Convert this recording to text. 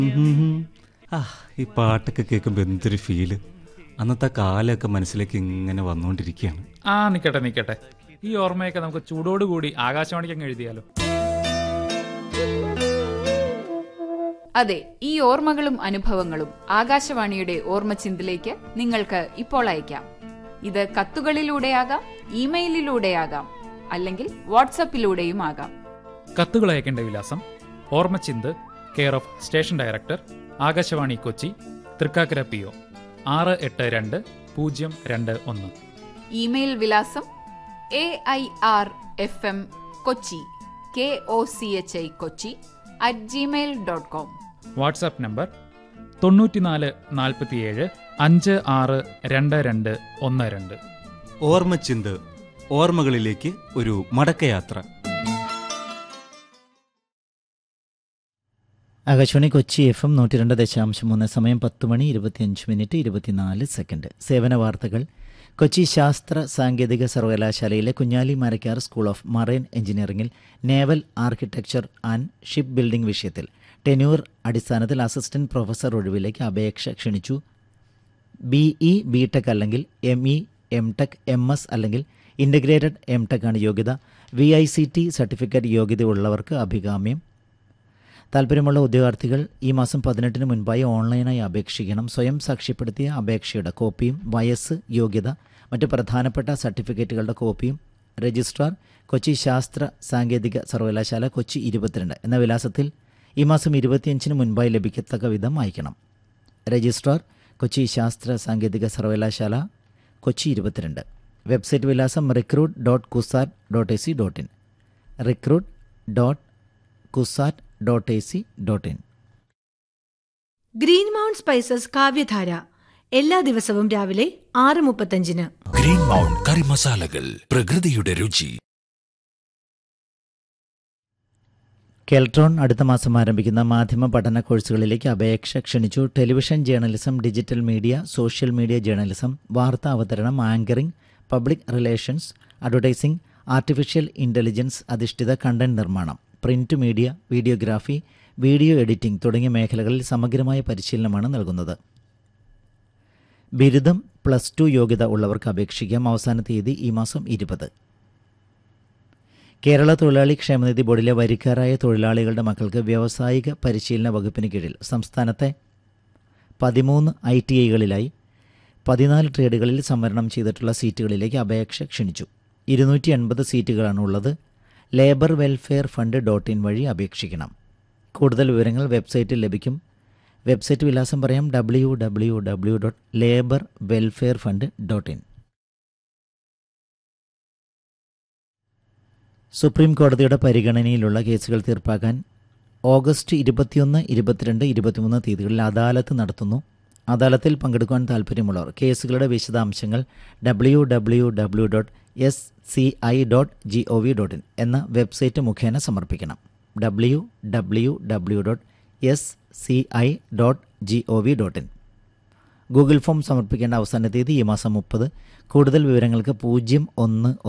ഉം. ആ ഈ പാട്ടൊക്കെ കേൾക്കുമ്പോൾ എന്തൊരു ഫീല് അന്നത്തെ കാലമൊക്കെ മനസ്സിലേക്ക് ഇങ്ങനെ വന്നുകൊണ്ടിരിക്കുകയാണ് ആ നിക്കട്ടെ നിക്കട്ടെ ഈ ഓർമ്മയൊക്കെ നമുക്ക് ചൂടോടുകൂടി ആകാശവാണിക്ക് അങ്ങ് എഴുതിയാലോ അതെ ഈ ഓർമ്മകളും അനുഭവങ്ങളും ആകാശവാണിയുടെ ഓർമ്മച്ചിന്തിലേക്ക് നിങ്ങൾക്ക് ഇപ്പോൾ അയക്കാം ഇത് കത്തുകളിലൂടെയാകാം ഇമെയിലിലൂടെയാകാം അല്ലെങ്കിൽ വാട്സപ്പിലൂടെയും ആകാം കത്തുകൾ അയക്കേണ്ട വിലാസം ഓർമ്മച്ചിന്ത് care of station director Akashvani Kochi Thrikkakara P O ആറ് എട്ട് രണ്ട് പൂജ്യം രണ്ട് ഒന്ന് ഇമെയിൽ വിലാസം A I R F M Kochi K O C H I Kochi at Gmail dot com WhatsApp number തൊണ്ണൂറ്റിനാല് നാൽപ്പത്തിയേഴ് അഞ്ച് ആറ് രണ്ട് രണ്ട് ഒന്ന് രണ്ട് ഓർമ്മച്ചിന്ത് ഓർമ്മകളിലേക്ക് ഒരു മടക്കയാത്ര ആകാശവാണി കൊച്ചി എഫ് എം നൂറ്റി രണ്ട് ദശാംശം മൂന്ന് സമയം പത്ത് മണി ഇരുപത്തിയഞ്ച് മിനിറ്റ് ഇരുപത്തിനാല് സെക്കൻഡ് സേവന വാർത്തകൾ കൊച്ചി ശാസ്ത്ര സാങ്കേതിക സർവകലാശാലയിലെ Kunjali Marakkar school of marine എഞ്ചിനീയറിംഗിൽ naval architecture and ship building വിഷയത്തിൽ ടെന്യൂർ അടിസ്ഥാനത്തിൽ അസിസ്റ്റന്റ് പ്രൊഫസർ ഒഴിവിലേക്ക് അപേക്ഷ ക്ഷണിച്ചു ബി ഇ ബി ടെക് അല്ലെങ്കിൽ M E M tech M S അല്ലെങ്കിൽ ഇൻ്റഗ്രേറ്റഡ് എം ടെക് ആണ് യോഗ്യത V I C T certificate യോഗ്യതയുള്ളവർക്ക് അഭികാമ്യം താല്പര്യമുള്ള ഉദ്യോഗാർത്ഥികൾ ഈ മാസം പതിനെട്ടിന് മുൻപായി ഓൺലൈനായി അപേക്ഷിക്കണം സ്വയം സാക്ഷ്യപ്പെടുത്തിയ അപേക്ഷയുടെ കോപ്പിയും വയസ്സ് യോഗ്യത മറ്റ് പ്രധാനപ്പെട്ട സർട്ടിഫിക്കറ്റുകളുടെ കോപ്പിയും രജിസ്ട്രാർ കൊച്ചി ശാസ്ത്ര സാങ്കേതിക സർവകലാശാല കൊച്ചി ഇരുപത്തിരണ്ട് എന്ന വിലാസത്തിൽ ഈ മാസം ഇരുപത്തിയഞ്ചിന് മുൻപായി ലഭിക്കത്തക്ക വിധം അയക്കണം രജിസ്ട്രാർ കൊച്ചി ശാസ്ത്ര സാങ്കേതിക സർവകലാശാല കൊച്ചി ഇരുപത്തിരണ്ട് വെബ്സൈറ്റ് വിലാസം recruit dot CUSAT dot A C dot in recruit dot CUSAT dot A C dot in green mount spices കാവ്യധാര എല്ലാ ദിവസവും രാവിലെ ആറ് മുപ്പത്തഞ്ചിന് ഗ്രീൻ മൗണ്ട് കറി മസാലകൾ പ്രകൃതിയുടെ രുചി കെൽട്രോൺ അടുത്ത മാസം ആരംഭിക്കുന്ന മാധ്യമ പഠന കോഴ്സുകളിലേക്ക് അപേക്ഷ ക്ഷണിച്ചു television journalism digital media social media journalism വാർത്താ അവതരണം anchoring public relations advertising artificial intelligence അധിഷ്ഠിത കണ്ടന്റ് നിർമ്മാണം print media videography video editing തുടങ്ങിയ മേഖലകളിൽ സമഗ്രമായ പരിശീലനമാണ് നൽകുന്നത് ബിരുദം പ്ലസ് ടു യോഗ്യത ഉള്ളവർക്ക് അപേക്ഷിക്കാം അവസാന തീയതി ഈ മാസം ഇരുപത് കേരള തൊഴിലാളി ക്ഷേമനിധി ബോർഡിലെ വരിക്കാരായ തൊഴിലാളികളുടെ മക്കൾക്ക് വ്യാവസായിക പരിശീലന വകുപ്പിന് കീഴിൽ സംസ്ഥാനത്തെ പതിമൂന്ന് ഐ ടി ഐകളിലായി പതിനാല് ട്രേഡുകളിൽ സംവരണം ചെയ്തിട്ടുള്ള സീറ്റുകളിലേക്ക് അപേക്ഷ ക്ഷണിച്ചു ഇരുന്നൂറ്റി എൺപത് സീറ്റുകളാണ് ഉള്ളത് labour welfare fund dot in വഴി അപേക്ഷിക്കണം കൂടുതൽ വിവരങ്ങൾ വെബ്സൈറ്റിൽ ലഭിക്കും വെബ്സൈറ്റ് വിലാസം പറയാം W W W dot labour welfare fund dot in supreme കോടതിയുടെ പരിഗണനയിലുള്ള കേസുകൾ തീർപ്പാക്കാൻ ഓഗസ്റ്റ് ഇരുപത്തിയൊന്ന് ഇരുപത്തിരണ്ട് ഇരുപത്തിമൂന്ന് തീയതികളിൽ അദാലത്ത് നടത്തുന്നു അദാലത്തിൽ പങ്കെടുക്കുവാൻ താൽപ്പര്യമുള്ളവർ കേസുകളുടെ വിശദാംശങ്ങൾ W W W dot S C I dot G O V dot in എന്ന വെബ്സൈറ്റ് മുഖേന സമർപ്പിക്കണം W W W dot S C I dot G O V dot in Google form സമർപ്പിക്കേണ്ട അവസാന തീയതി ഈ മാസം മുപ്പത് കൂടുതൽ വിവരങ്ങൾക്ക് പൂജ്യം ഒന്ന്